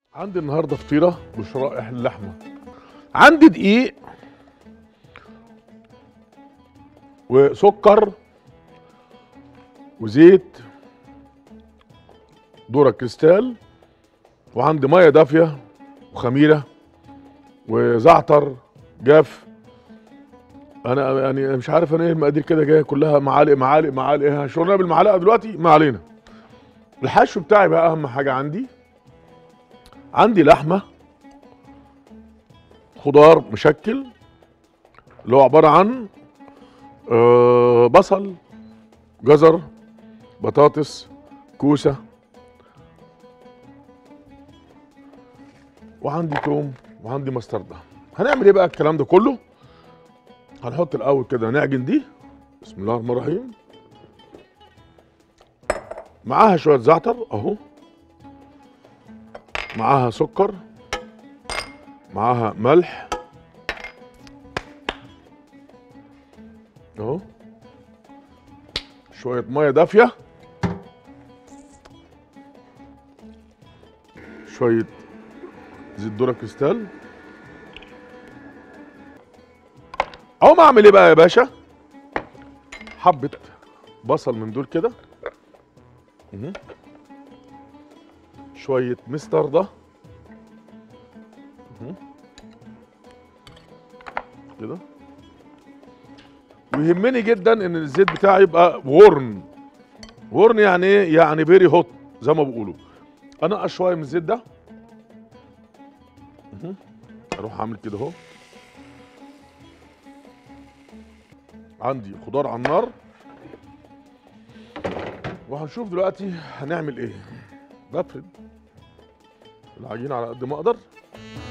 عندي النهارده فطيره بشرائح اللحمه عندي دقيق وسكر وزيت ذره كريستال وعندي ميه دافيه وخميره وزعتر جاف انا يعني مش عارف انا ايه المقادير كده جايه كلها معالق معالق معالق ايه شغلنا بالمعلقه دلوقتي ما علينا الحشو بتاعي بقى اهم حاجه عندي عندي لحمه خضار مشكل اللي هو عباره عن آه، بصل جزر بطاطس كوسه وعندي توم وعندي مستردة هنعمل ايه بقى الكلام ده كله هنحط الاول كده نعجن دي بسم الله الرحمن الرحيم معاها شويه زعتر اهو معاها سكر معاها ملح اهو شويه ميه دافيه شويه زيت ذره كريستال اقوم اعمل ايه بقى يا باشا حبه بصل من دول كده مهم. شويه مستردة مهم. كده ويهمني جدا ان الزيت بتاعي يبقى ورن ورن يعني ايه يعني فيري هوت زي ما بيقولوا انقص شويه من الزيت ده مهم. اروح اعمل كده اهو عندي خضار على النار وهنشوف دلوقتي هنعمل ايه بفرد العجينه على قد ما اقدر